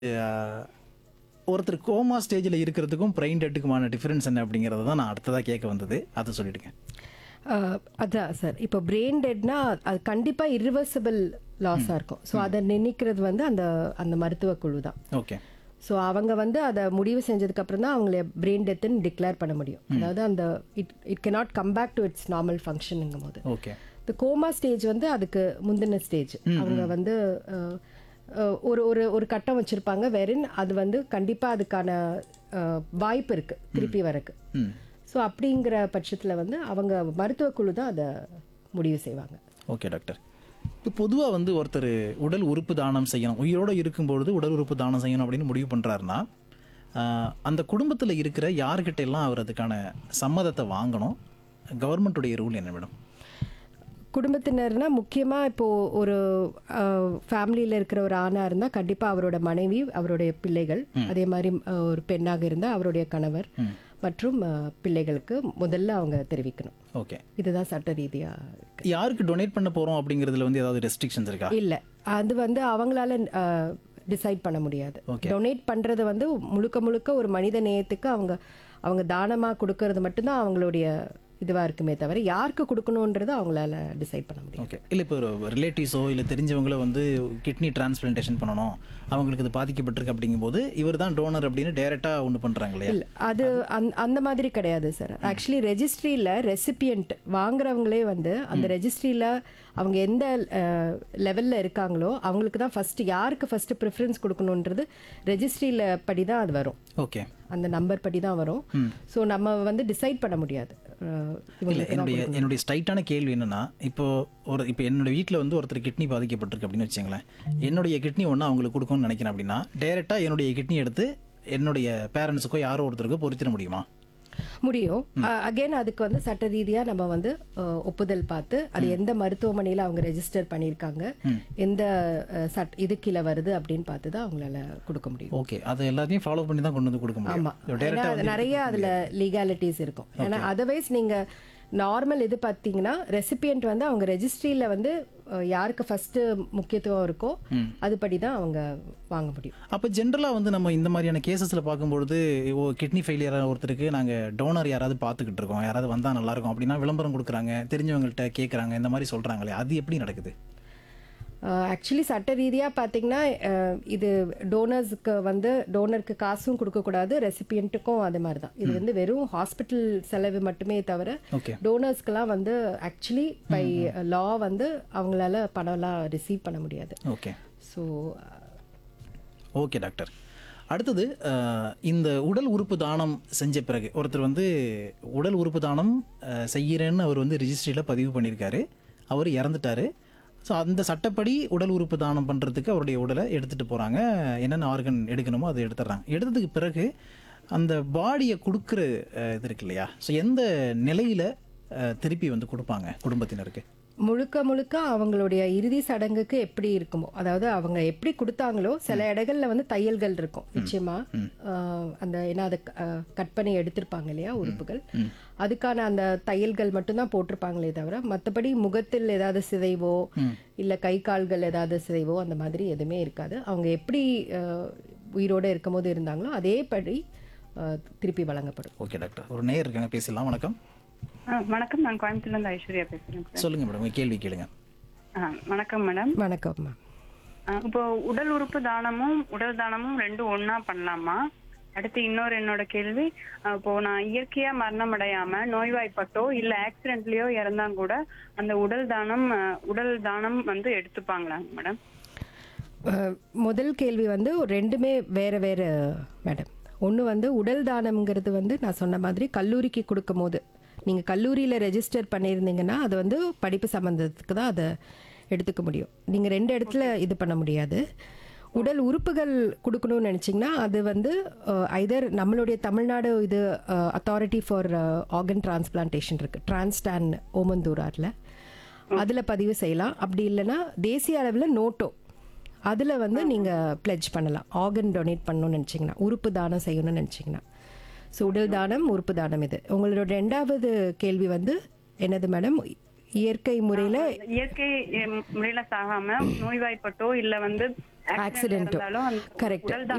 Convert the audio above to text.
அஹ், ஒருத்தர் கோமா ஸ்டேஜில் இருக்கிறதுக்கும் பிரெயின் டெட்டுக்குமான டிஃபரன்ஸ் என்ன அப்படிங்கிறத தான் நான் அடுத்ததாக கேட்க வந்தது அதை சொல்லிடுங்க அஹ், அதான் சார் இப்போ பிரெயின் டெட்னா அது கண்டிப்பாக irreversible லாஸாக இருக்கும் ஸோ அதை நினைக்கிறது வந்து அந்த அந்த மருத்துவ குழு தான் ஓகே ஸோ அவங்க வந்து அதை முடிவு செஞ்சதுக்கு அப்புறம் தான் அவங்கள பிரெயின் டெத்துன்னு டிக்ளேர் பண்ண முடியும் அதாவது அந்த it it cannot come back to it's normal ஃபங்க்ஷனுங்கும் போது ஓகே இந்த கோமா ஸ்டேஜ் வந்து அதுக்கு முந்தின ஸ்டேஜ் அவங்க வந்து அஹ், அஹ், ஒரு ஒரு ஒரு கட்டம் வச்சிருப்பாங்க வெரின் அது வந்து கண்டிப்பா அதுக்கான அஹ், வாய்ப்பு இருக்கு திருப்பி வரக்கு ம் ஸோ அப்படிங்கிற பட்சத்துல வந்து அவங்க மருத்துவ குழு தான் அதை முடிவு செய்வாங்க ஓகே டாக்டர் இப்போ பொதுவாக வந்து ஒருத்தர் உடல் உறுப்பு தானம் செய்யணும் உயிரோடு இருக்கும்பொழுது உடல் உறுப்பு தானம் செய்யணும் அப்படின்னு முடிவு பண்ணுறாருன்னா அந்த குடும்பத்தில் இருக்கிற யார்கிட்ட எல்லாம் அவர் அதுக்கான சம்மதத்தை வாங்கணும் கவர்மெண்ட்டுடைய ரூல் என்ன மேடம் குடும்பத்தினர்னா முக்கியமா இப்போ ஒரு ஃபேமிலியில் இருக்கிற ஒரு ஆணா இருந்தா கண்டிப்பா அவரோட மனைவி அவருடைய பிள்ளைகள் அதே மாதிரி அஹ், ஒரு பெண்ணாக இருந்தா அவருடைய கணவர் மற்றும் அஹ், பிள்ளைகளுக்கு முதல்ல அவங்க தெரிவிக்கணும் ஓகே இதுதான் சட்ட ரீதியா யாருக்கு டொனேட் பண்ண போகிறோம் அப்படிங்கிறதுல வந்து ஏதாவது ரெஸ்ட்ரிக்ஷன்ஸ் இருக்கா இல்ல அது வந்து அவங்களால டிசைட் பண்ண முடியாது டொனேட் பண்றது வந்து முழுக்க முழுக்க ஒரு மனித நேயத்துக்கு அவங்க அவங்க தானமா கொடுக்கறது மட்டும்தான் அவங்களுடைய இதுவா இருக்குமே தவிர யாருக்கு கொடுக்கணுன்றது அவங்களால டிசைட் பண்ண முடியும் ஓகே இல்லை இப்போ ரிலேட்டிவ்ஸோ இல்லை தெரிஞ்சவங்களோ வந்து கிட்னி டிரான்ஸ்பிளான்டேஷன் பண்ணணும் அவங்களுக்கு இது பாதிக்கப்பட்டிருக்கு அப்படிங்கும்போது இவர் தான் டோனர் அப்படின்னு டைரெக்டாக ஒன்று பண்ணுறாங்க இல்லையா இல்ல அது அந்த- அந்த மாதிரி கிடையாது சார் ஆக்சுவலி ரெஜிஸ்ட்ரியில ரெசிபியன்ட் வாங்குறவங்களே வந்து அந்த ரெஜிஸ்ட்ரியில அவங்க எந்த லெவல்ல இருக்காங்களோ அவங்களுக்கு தான் ஃபர்ஸ்ட் யாருக்கு ஃபர்ஸ்ட் ப்ரிஃபரன்ஸ் கொடுக்கணுன்றது ரெஜிஸ்ட்ரியில படி தான் அது வரும் ஓகே அந்த நம்பர் படி தான் வரும் ஸோ நம்ம வந்து டிசைட் பண்ண முடியாது அஹ், இல்லை இவங்களுக்கு தான் என்னுடைய என்னுடைய ஸ்ட்ரைட்டான கேள்வி என்னன்னா இப்போ ஒரு இப்போ என்னோட வீட்டில் வந்து ஒருத்தர் கிட்னி பாதிக்கப்பட்டிருக்கு அப்படின்னு வச்சுங்களேன் என்னுடைய கிட்னி ஒன்று அவங்களுக்கு கொடுக்கணும்னு நினைக்கிறேன் அப்படின்னா டைரெக்டாக என்னுடைய கிட்னி எடுத்து என்னுடைய பேரண்ட்ஸுக்கோ யாரோ ஒருத்தருக்கோ பொருத்திட முடியுமா முடியும் அகைன் அதுக்கு வந்து சட்ட ரீதியா நம்ம வந்து அஹ், ஒப்புதல் பார்த்து அது எந்த மருத்துவமனையில அவங்க ரெஜிஸ்டர் பண்ணியிருக்காங்க எந்த அஹ், சட் இது கீழே வருது அப்படின்னு பார்த்து தான் அவங்களால கொடுக்க முடியும் ஓகே அதை எல்லாத்தையும் ஃபாலோ பண்ணி தான் கொண்டு வந்து கொடுக்க ஆமா முடியும் ஏன்னா அது நிறைய அதுல லீகாலிட்டிஸ் இருக்கும் ஏன்னா அதர்வைஸ் நீங்க நார்மல் இது பார்த்தீங்கன்னா ரெசிபியன்ட் வந்து அவங்க ரெஜிஸ்ட்ரியில வந்து அஹ், யாருக்கு ஃபர்ஸ்ட் முக்கியத்துவம் இருக்கோ அதுபடி தான் அவங்க வாங்க முடியும் அப்போ ஜென்ரலாக வந்து நம்ம இந்த மாதிரியான கேசஸில் பார்க்கும்பொழுது ஓ கிட்னி ஃபெயிலியர் ஒருத்தருக்கு நாங்கள் டோனர் யாராவது பார்த்துக்கிட்டு இருக்கோம் யாராவது வந்தால் நல்லாயிருக்கும் அப்படின்னா விளம்பரம் கொடுக்குறாங்க தெரிஞ்சவங்கள்ட்ட கேட்குறாங்க இந்த மாதிரி சொல்கிறாங்களே அது எப்படி நடக்குது ஆக்சுவலி சட்ட ரீதியாக பார்த்தீங்கன்னா அஹ், இது டோனர்ஸ்க்கு வந்து டோனருக்கு காசும் கொடுக்கக்கூடாது ரெசிபியண்ட்டுக்கும் அது மாதிரி தான் இது வந்து வெறும் ஹாஸ்பிட்டல் செலவு மட்டுமே தவிர ஓகே டோனர்ஸ்க்கெல்லாம் வந்து ஆக்சுவலி பை லா வந்து அவங்களால பணம்லாம் ரிசீவ் பண்ண முடியாது ஓகே ஸோ ஓகே டாக்டர் அடுத்தது அஹ், இந்த உடல் உறுப்பு தானம் செஞ்ச பிறகு ஒருத்தர் வந்து உடல் உறுப்பு தானம் அஹ், செய்கிறேன்னு அவர் வந்து ரிஜிஸ்ட்ரியில் பதிவு பண்ணியிருக்காரு அவர் இறந்துட்டாரு ஸோ அந்த சட்டப்படி உடல் உறுப்பு தானம் பண்ணுறதுக்கு அவருடைய உடலை எடுத்துகிட்டு போகிறாங்க என்னென்ன ஆர்கன் எடுக்கணுமோ அதை எடுத்துடுறாங்க எடுத்ததுக்கு பிறகு அந்த பாடியை கொடுக்குற அஹ், இது இருக்கு இல்லையா ஸோ எந்த நிலையில் திருப்பி வந்து கொடுப்பாங்க குடும்பத்தினருக்கு முழுக்க முழுக்க அவங்களுடைய இறுதி சடங்குக்கு எப்படி இருக்குமோ அதாவது அவங்க எப்படி கொடுத்தாங்களோ சில இடங்கள்ல வந்து தையல்கள் இருக்கும் நிச்சயமா ஆஹ் அந்த ஏன்னா அதை கட் பண்ணி எடுத்திருப்பாங்க இல்லையா உறுப்புகள் அதுக்கான அந்த தையல்கள் மட்டும்தான் போட்டிருப்பாங்களே தவிர மற்றபடி முகத்தில் ஏதாவது சிதைவோ இல்ல கை கால்கள் ஏதாவது சிதைவோ அந்த மாதிரி எதுவுமே இருக்காது அவங்க எப்படி ஆஹ் உயிரோட இருக்கும்போது இருந்தாங்களோ அதே படி ஆஹ் திருப்பி வழங்கப்படும் ஓகே டாக்டர் ஒரு நேர் இருக்காங்க பேசலாம் வணக்கம் ஆ, வணக்கம் நான் கோயம்புத்தூர்ல இருந்து ஐஸ்வர்யா பேசுறேன் சார். சொல்லுங்கள் மேடம் உங்கள் கேள்வி கேளுங்க ஆ, வணக்கம் மேடம் வணக்கம் மேம் ஆ, இப்போ உடல் உறுப்பு தானமும் உடல் தானமும் ரெண்டும் ஒண்ணா பண்ணலாமா அடுத்து இன்னொரு என்னோட கேள்வி ஆ, இப்போ நான் இயற்கையா மரணம் அடையாம நோய்வாய்ப்பட்டோ இல்ல ஆக்சிடென்ட்லயோ இறந்தா கூட அந்த உடல் தானம் ஆ, உடல் தானம் வந்து எடுத்துப்பாங்களாங்க மேடம் அஹ், முதல் கேள்வி வந்து ரெண்டுமே வேற வேற மேடம் ஒன்று வந்து உடல் தானம்ங்கிறது வந்து நான் சொன்ன மாதிரி கல்லூரிக்கு கொடுக்கும் போது நீங்கள் கல்லூரியில் ரெஜிஸ்டர் பண்ணியிருந்தீங்கன்னா அது வந்து படிப்பு சம்மந்தத்துக்கு தான் அதை எடுத்துக்க முடியும் நீங்கள் ரெண்டு இடத்துல இது பண்ண முடியாது உடல் உறுப்புகள் கொடுக்கணும்னு நினச்சிங்கன்னா அது வந்து ஐதர் நம்மளுடைய தமிழ்நாடு இது அத்தாரிட்டி ஃபார் ஆர்கன் டிரான்ஸ்பிளான்டேஷன் இருக்குது டிரான்ஸ்டான் ஓமந்தூராரில் அதில் பதிவு செய்யலாம் அப்படி இல்லைன்னா தேசிய அளவில் நோட்டோ அதில் வந்து நீங்கள் பிளெட்ஜ் பண்ணலாம் ஆர்கன் டொனேட் பண்ணணும்னு நினச்சிங்கன்னா உறுப்பு தானம் செய்யணும்னு நினச்சிங்கன்னா ஸோ உடல் தானம் உறுப்பு தானம் இது உங்களோட ரெண்டாவது கேள்வி வந்து என்னது மேடம் இயற்கை முறையில் இயற்கை எம், முறையில சாகாம நோய்வாய்ப்பட்டோ இல்ல வந்து accident ஆக்சிடென்ட்டோ இருந்தாலும் அந்த கரெக்ட் உடல் தானம்